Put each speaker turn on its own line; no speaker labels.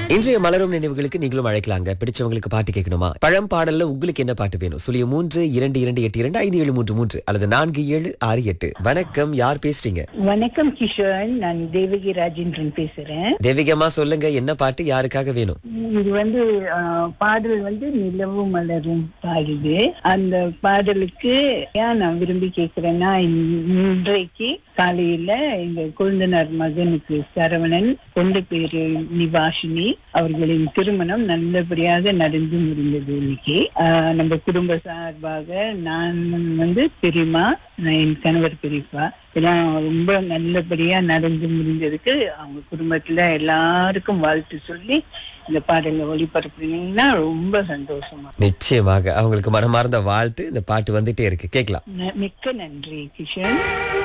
இன்றைய மலரும் நினைவுகளுக்கு நீங்களும் அழைக்கலாங்க பிடிச்சவங்களுக்கு பாட்டு கேட்கணுமா பழம் பாடல்ல உங்களுக்கு என்ன பாட்டு வேணும் சுழிய மூன்று இரண்டு இரண்டு எட்டு இரண்டு ஐந்து ஏழு மூன்று மூன்று அல்லது நான்கு ஏழு ஆறு எட்டு வணக்கம் யார் பேசுறீங்க
வணக்கம் கிஷோர் நான் தேவகி ராஜேந்திரன் பேசுறேன்
தேவிகம்மா சொல்லுங்க என்ன பாட்டு யாருக்காக வேணும்
இது வந்து ஆஹ், பாடல் வந்து நிலவும் மலரும் பாடுது அந்த பாடலுக்கு ஏன் நான் விரும்பி கேக்குறேன்னா இன்- இன்றைக்கு காலையில எங்க கொழுந்தனார் மகனுக்கு சரவணன் கொண்ட பேரு நிவாஷினி அவர்களின் திருமணம் நல்லபடியாக நடந்து முடிந்தது இன்னைக்கு ஆஹ், நம்ம குடும்ப சார்பாக நான் வந்து பெரியமா நான் என் கணவர் பெரியப்பா எல்லாம் ரொம்ப நல்லபடியா நடந்து முடிஞ்சதுக்கு அவங்க குடும்பத்துல எல்லாருக்கும் வாழ்த்து சொல்லி இந்த பாடலை ஒளிபரப்புனீங்கன்னா ரொம்ப சந்தோஷமா
நிச்சயமாக அவங்களுக்கு மனமார்ந்த வாழ்த்து இந்த பாட்டு வந்துட்டே இருக்கு கேட்கலாம்
ந- மிக்க நன்றி கிஷன்